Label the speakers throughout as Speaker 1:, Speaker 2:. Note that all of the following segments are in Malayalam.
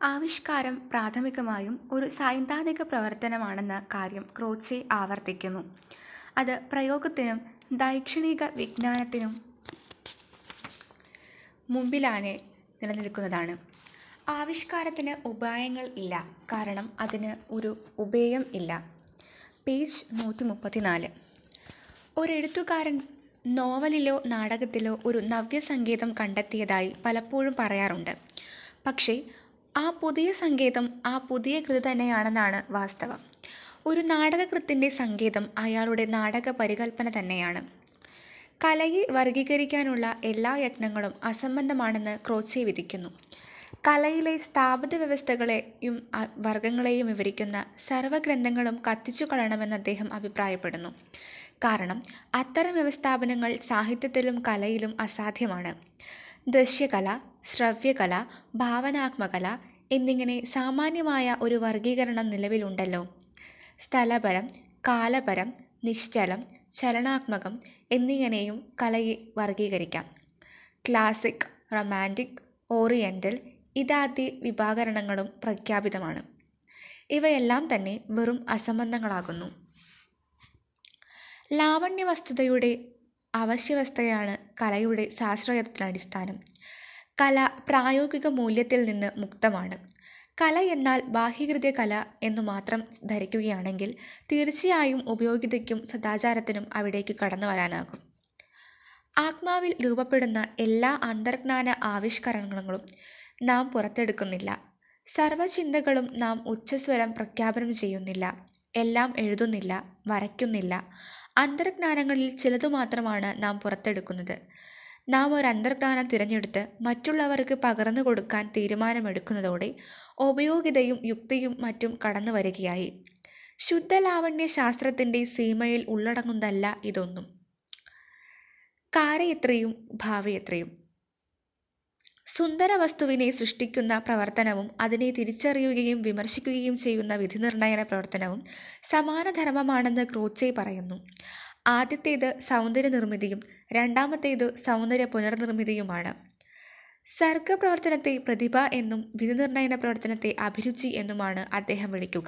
Speaker 1: ആവിഷ്കാരം പ്രാഥമികമായും ഒരു സൈദ്ധാന്തിക പ്രവർത്തനമാണെന്ന കാര്യം ക്രോച്ചെ ആവർത്തിക്കുന്നു. അത് പ്രയോഗത്തിനും ദൈക്ഷണിക വിജ്ഞാനത്തിനും മുമ്പിലായി നിലനിൽക്കുന്നതാണ്. ആവിഷ്കാരത്തിന് ഉപായങ്ങൾ ഇല്ല, കാരണം അതിന് ഒരു ഉപായം ഇല്ല. പേജ് നൂറ്റിമുപ്പത്തിനാല്. ഒരെഴുത്തുകാരൻ നോവലിലോ നാടകത്തിലോ ഒരു നവ്യസങ്കേതം കണ്ടെത്തിയതായി പലപ്പോഴും പറയാറുണ്ട്. പക്ഷേ ആ പുതിയ സങ്കേതം ആ പുതിയ കൃതി തന്നെയാണെന്നാണ് വാസ്തവം. ഒരു നാടകകൃത്തിന്റെ സങ്കേതം അയാളുടെ നാടകപരികല്പന തന്നെയാണ്. കലയെ വർഗീകരിക്കാനുള്ള എല്ലാ യത്നങ്ങളും അസംബന്ധമാണെന്ന് ക്രോച്ചെ വിധിക്കുന്നു. കലയിലെ സ്ഥാപിതവ്യവസ്ഥകളെയും വർഗങ്ങളെയും വിവരിക്കുന്ന സർവഗ്രന്ഥങ്ങളും കത്തിച്ചുകളയണമെന്ന് അദ്ദേഹം അഭിപ്രായപ്പെടുന്നു. കാരണം അത്തരം വ്യവസ്ഥാപനങ്ങൾ സാഹിത്യത്തിലും കലയിലും അസാധ്യമാണ്. ദൃശ്യകല, ശ്രവ്യകല, ഭാവനാത്മകല എന്നിങ്ങനെ സാമാന്യമായ ഒരു വർഗീകരണം നിലവിലുണ്ടല്ലോ. സ്ഥലപരം, കാലപരം, നിശ്ചലം, ചലനാത്മകം എന്നിങ്ങനെയും കലയെ വർഗീകരിക്കാം. ക്ലാസിക്, റൊമാന്റിക്, ഓറിയന്റൽ ഇത്യാദി വിഭാഗീകരണങ്ങളും പ്രഖ്യാപിതമാണ്. ഇവയെല്ലാംതന്നെ വെറും അസംബന്ധങ്ങളാകുന്നു. ലാവണ്യവസ്തുതയുടെ അവശ്യാവസ്ഥയാണ് കലയുടെ ശാസ്ത്രീയത്വത്തിനടിസ്ഥാനം. കല പ്രായോഗിക മൂല്യത്തിൽ നിന്ന് മുക്തമാണ്. കല എന്നാൽ ബാഹ്യകൃത്യ കല എന്നു മാത്രം ധരിക്കുകയാണെങ്കിൽ തീർച്ചയായും ഉപയോക്തൃക്കും സദാചാരത്തിനും അവിടേക്ക് കടന്നുവരാനാകും. ആത്മാവിൽ രൂപപ്പെടുന്ന എല്ലാ അന്തർജ്ഞാന ആവിഷ്കാരങ്ങളും നാം പുറത്തെടുക്കുന്നില്ല. സർവചിന്തകളും നാം ഉച്ചസ്വരം പ്രഖ്യാപനം ചെയ്യുന്നില്ല. എല്ലാം എഴുതുന്നില്ല, വരയ്ക്കുന്നില്ല. അന്തർജ്ഞാനങ്ങളിൽ ചിലതുമാത്രമാണ് നാം പുറത്തെടുക്കുന്നത്. നാം ഒരന്തർജ്ഞാനം തിരഞ്ഞെടുത്ത് മറ്റുള്ളവർക്ക് പകർന്നുകൊടുക്കാൻ തീരുമാനമെടുക്കുന്നതോടെ ഉപയോക്തൃയും യുക്തിയും മറ്റും കടന്നുവരികയായി. ശുദ്ധലാവണ്യശാസ്ത്രത്തിന്റെ സീമയിൽ ഉള്ളടങ്ങുന്നതല്ല ഇതൊന്നും. കാരയത്രിയും ഭാവയത്രിയും. സുന്ദരവസ്തുവിനെ സൃഷ്ടിക്കുന്ന പ്രവർത്തനവും അതിനെ തിരിച്ചറിയുകയും വിമർശിക്കുകയും ചെയ്യുന്ന വിധിനിർണയ പ്രവർത്തനവും സമാനധർമമാണെന്ന് ക്രോച്ചെ പറയുന്നു. ആദ്യത്തേത് സൗന്ദര്യനിർമിതിയും രണ്ടാമത്തേതു സൗന്ദര്യപുനർനിർമിതിയുമാണ്. സർഗപ്രവർത്തനത്തെ പ്രതിഭ എന്നും വിധിനിർണയ പ്രവർത്തനത്തെ അഭിരുചി എന്നുമാണ് അദ്ദേഹം വിളിക്കുക.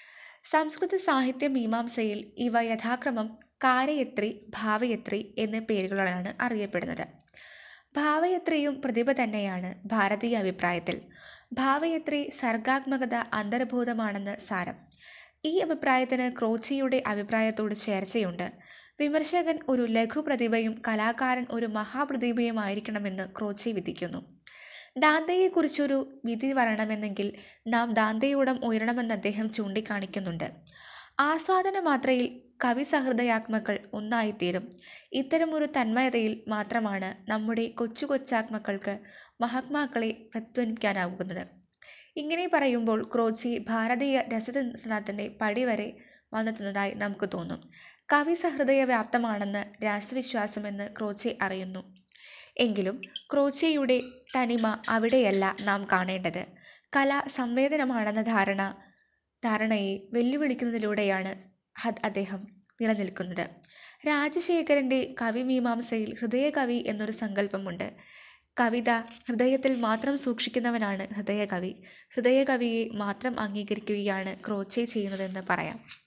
Speaker 1: സംസ്കൃതസാഹിത്യമീമാംസയിൽ ഇവ യഥാക്രമം കാരയത്രി, ഭാവയത്രി എന്ന പേരുകളിലാണ് അറിയപ്പെടുന്നത്. ഭാവയത്രിയും പ്രതിഭ തന്നെയാണ് ഭാരതീയ അഭിപ്രായത്തിൽ. ഭാവയത്രി സർഗാത്മകത അന്തർഭൂതമാണെന്ന് സാരം. ഈ അഭിപ്രായത്തിന് ക്രോച്ചെയുടെ അഭിപ്രായത്തോട് ചേർച്ചയുണ്ട്. വിമർശകൻ ഒരു ലഘുപ്രതിഭയും കലാകാരൻ ഒരു മഹാപ്രതിഭയുമായിരിക്കണമെന്ന് ക്രോച്ചെ വിധിക്കുന്നു. ദാന്തെയെക്കുറിച്ചൊരു വിധി വരണമെങ്കിൽ നാം ദാന്തെയോളം ഉയരണമെന്ന് അദ്ദേഹം ചൂണ്ടിക്കാണിക്കുന്നുണ്ട്. ആസ്വാദനമാത്രയിൽ കവിസഹൃദയാത്മാക്കൾ ഒന്നായിത്തീരും. ഇത്തരമൊരു തന്മയതയിൽ മാത്രമാണ് നമ്മുടെ കൊച്ചുകൊച്ചാത്മാക്കൾക്ക് മഹാത്മാക്കളെ പ്രതിധ്വനിപ്പിക്കാനാകുന്നത്. ഇങ്ങനെ പറയുമ്പോൾ ക്രോച്ചെ ഭാരതീയ രസതന്ത്രത്തിന്റെ പടിവരെ വന്നെത്തുന്നതായി നമുക്ക് തോന്നും. കവി സഹൃദയവ്യാപ്തമാണ് രസവിശ്വാസമെന്ന് ക്രോച്ചെ അറിയുന്നു. എങ്കിലും ക്രോച്ചെയുടെ തനിമ അവിടെയല്ല നാം കാണേണ്ടത്. കല സംവേദനമാണെന്ന ധാരണയെ വെല്ലുവിളിക്കുന്നതിലൂടെയാണ് അദ്ദേഹം നിലനിൽക്കുന്നത്. രാജശേഖരന്റെ കവിമീമാംസയിൽ ഹൃദയകവി എന്നൊരു സങ്കല്പമുണ്ട്. കവിത ഹൃദയത്തിൽ മാത്രം സൂക്ഷിക്കുന്നവനാണ് ഹൃദയകവി. ഹൃദയകവിയെ മാത്രം അംഗീകരിക്കുകയാണ് ക്രോച്ചെ ചെയ്യുന്നതെന്ന് പറയാം.